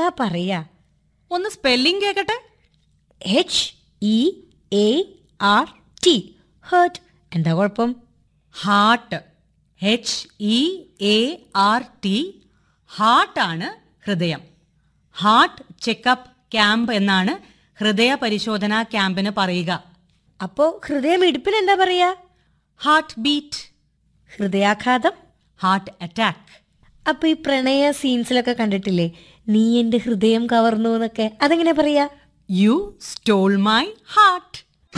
പറയാ ഒന്ന് സ്പെല്ലിംഗ് കേക്കട്ടെ H E A R T hurt എന്താ കുഴപ്പം heart H E A R T ഹാർട്ടാണ് ഹൃദയം ഹാർട്ട് ചെക്കപ്പ് ക്യാമ്പ് എന്നാണ് ഹൃദയ പരിശോധനാ ക്യാമ്പിന് പറയുക അപ്പോ ഹൃദയമിടിപ്പിന് എന്താ പറയാ ഹാർട്ട് ബീറ്റ് ഹൃദയാഘാതം ഹാർട്ട് അറ്റാക്ക് അപ്പൊ ഈ പ്രണയ സീൻസിലൊക്കെ കണ്ടിട്ടില്ലേ നീ എന്റെ ഹൃദയം കവർന്നു എന്നൊക്കെ അതെങ്ങനെ പറയാ യു സ്റ്റോൾ മൈ ഹാർട്ട്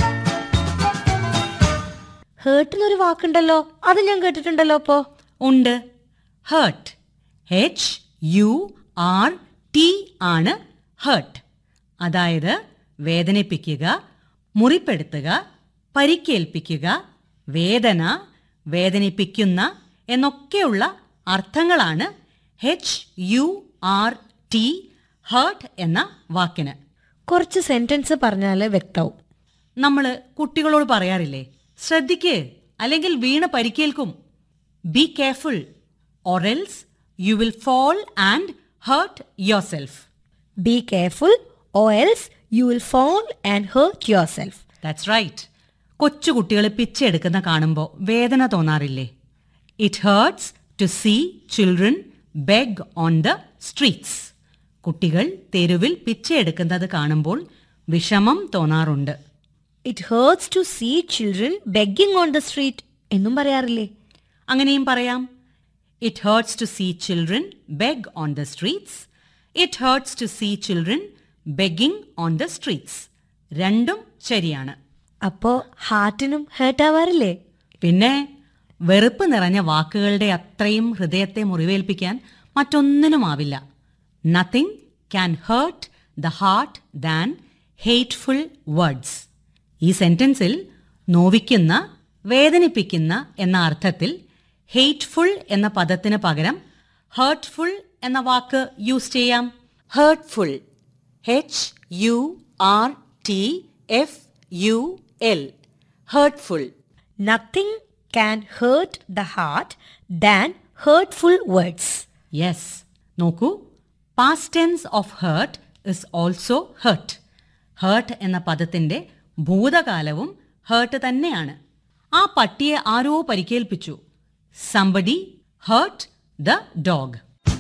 ഹേർട്ടിനൊരു വാക്കുണ്ടല്ലോ അത് ഞാൻ കേട്ടിട്ടുണ്ടല്ലോ അപ്പോ ഉണ്ട് hurt H U R T ആണ് ഹേർട്ട് അതായത് വേദനിപ്പിക്കുക മുറിപ്പെടുത്തുക പരിക്കേൽപ്പിക്കുക വേദന വേദനിപ്പിക്കുന്ന എന്നൊക്കെയുള്ള അർത്ഥങ്ങളാണ് H U R T hurt എന്ന വാക്കിന് കുറച്ച് സെന്റൻസ് പറഞ്ഞാല് വ്യക്താവും നമ്മൾ കുട്ടികളോട് പറയാറില്ലേ ശ്രദ്ധിക്ക് അല്ലെങ്കിൽ വീണ് പരിക്കേൽക്കും be careful or else you will fall and hurt yourself be careful or else you will fall and hurt yourself that's right കൊച്ചു കുട്ടികൾ പിച്ചെടുക്കുന്ന കാണുമ്പോൾ വേദന തോന്നാറില്ലേ it hurts to see children beg on the streets കുട്ടികൾ തെരുവിൽ പിച്ചെടുക്കുന്നത് കാണുമ്പോൾ വിഷമം തോന്നാറുണ്ട് it hurts to see children begging on the street എന്നും പറയാറില്ലേ അങ്ങനെയും പറയാം it hurts to see children beg on the streets it hurts to see children begging on the streets രണ്ടും ശരിയാണ് അപ്പോ ഹാർട്ടിനും ഹേർട്ട് ആവാറില്ലേ പിന്നെ വെറുപ്പ് നിറഞ്ഞ വാക്കുകളുടെ അത്രയും ഹൃദയത്തെ മുറിവേൽപ്പിക്കാൻ മറ്റൊന്നിനുമാവില്ല nothing can hurt the heart than hateful words ഈ സെന്റൻസിൽ നോവിക്കുന്ന വേദനിപ്പിക്കുന്ന എന്ന അർത്ഥത്തിൽ ഹേറ്റ്ഫുൾ എന്ന പദത്തിന് പകരം ഹേർട്ട്ഫുൾ എന്ന വാക്ക് യൂസ് ചെയ്യാം hurtful H U R T F U L hurtful nothing can hurt the heart than hurtful words yes നോക്കൂ past tense of hurt is also hurt hurt എന്ന പദത്തിന്റെ ഭൂതകാലവും ഹേർട്ട് തന്നെയാണ് ആ പട്ടിയെ ആരോ പരിക്കേൽപ്പിച്ചു സംബഡി ഹേർട്ട് ദ ഡോഗ്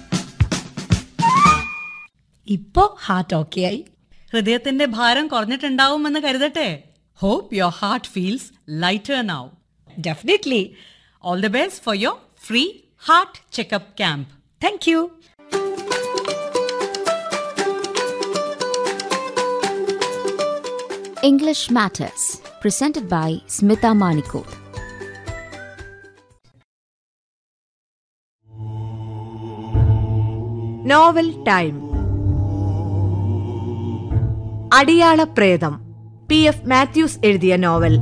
ഇപ്പോ ഹാർട്ട് ഓക്കെ ആയി ഹൃദയത്തിന്റെ ഭാരം കുറഞ്ഞിട്ടുണ്ടാവുമെന്ന് കരുതട്ടെ hope your heart feels lighter now definitely all the best for your free heart checkup camp thank you English Matters, presented by Smita Manikot. Novel time അടിയാള പ്രേതം P F Mathews എഴുതിയ novel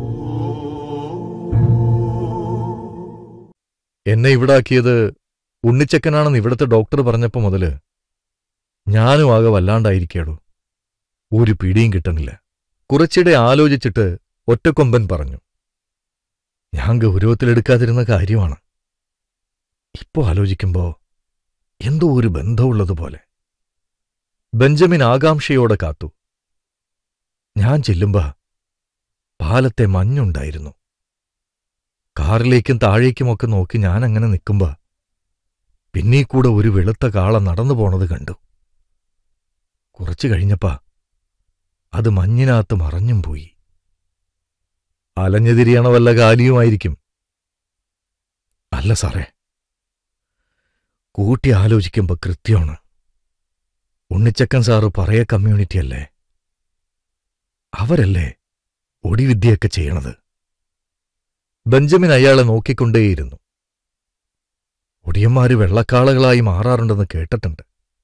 എന്നെ ഇവിടാക്കിയത് ഉണ്ണിച്ചക്കനാണെന്ന് ഇവിടുത്തെ ഡോക്ടർ പറഞ്ഞപ്പോ മുതല് ഞാനും ആകെ വല്ലാണ്ടായിരിക്കേടോ ഒരു പിടിയും കിട്ടണില്ല കുറച്ചിടെ ആലോചിച്ചിട്ട് ഒറ്റക്കൊമ്പൻ പറഞ്ഞു ഞാൻ ഗൗരവത്തിലെടുക്കാതിരുന്ന കാര്യമാണ് ഇപ്പോ ആലോചിക്കുമ്പോ എന്തോ ഒരു ബന്ധമുള്ളതുപോലെ ബെഞ്ചമിൻ ആകാംക്ഷയോടെ കാത്തു ഞാൻ ചെല്ലുമ്പോ പാലത്തെ മഞ്ഞുണ്ടായിരുന്നു കാറിലേക്കും താഴേക്കുമൊക്കെ നോക്കി ഞാൻ അങ്ങനെ നിൽക്കുമ്പോ പിന്നീ കൂടെ ഒരു വെളുത്ത കാള നടന്നു പോണത് കണ്ടു കുറച്ചു കഴിഞ്ഞപ്പാ അത് മഞ്ഞിനകത്ത് മറഞ്ഞും പോയി അലഞ്ഞുതിരിയണ വല്ല കാലിയുമായിരിക്കും അല്ല സാറേ കൂട്ടി ആലോചിക്കുമ്പോ കൃത്യമാണ് ഉണ്ണിച്ചക്കൻ സാറ് പറയ കമ്മ്യൂണിറ്റിയല്ലേ അവരല്ലേ ഒടിവിദ്യയൊക്കെ ചെയ്യണത് ബെഞ്ചമിൻ അയാളെ നോക്കിക്കൊണ്ടേയിരുന്നു ഒടിയന്മാര് വെള്ളക്കാളകളായി മാറാറുണ്ടെന്ന് കേട്ടിട്ടുണ്ട്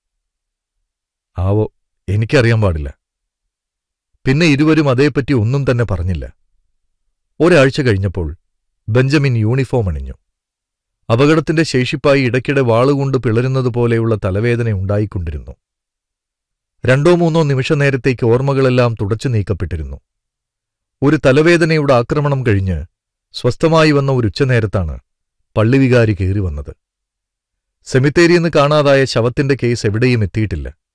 ആവോ എനിക്കറിയാൻ പാടില്ല പിന്നെ ഇരുവരും അതേപ്പറ്റി ഒന്നും തന്നെ പറഞ്ഞില്ല ഒരാഴ്ച കഴിഞ്ഞപ്പോൾ ബെഞ്ചമിൻ യൂണിഫോം അണിഞ്ഞു അപകടത്തിന്റെ ശേഷിപ്പായി ഇടയ്ക്കിടെ വാളുകൊണ്ട് പിളരുന്നത് പോലെയുള്ള തലവേദന ഉണ്ടായിക്കൊണ്ടിരുന്നു രണ്ടോ മൂന്നോ നിമിഷനേരത്തേക്ക് ഓർമ്മകളെല്ലാം തുടച്ചു നീക്കപ്പെട്ടിരുന്നു ഒരു തലവേദനയുടെ ആക്രമണം കഴിഞ്ഞ് സ്വസ്ഥമായി വന്ന ഒരു ഉച്ചനേരത്താണ് പള്ളിവികാരി കയറി വന്നത് സെമിത്തേരിയെന്ന് കാണാതായ ശവത്തിന്റെ കേസ് എവിടെയും എത്തിയിട്ടില്ല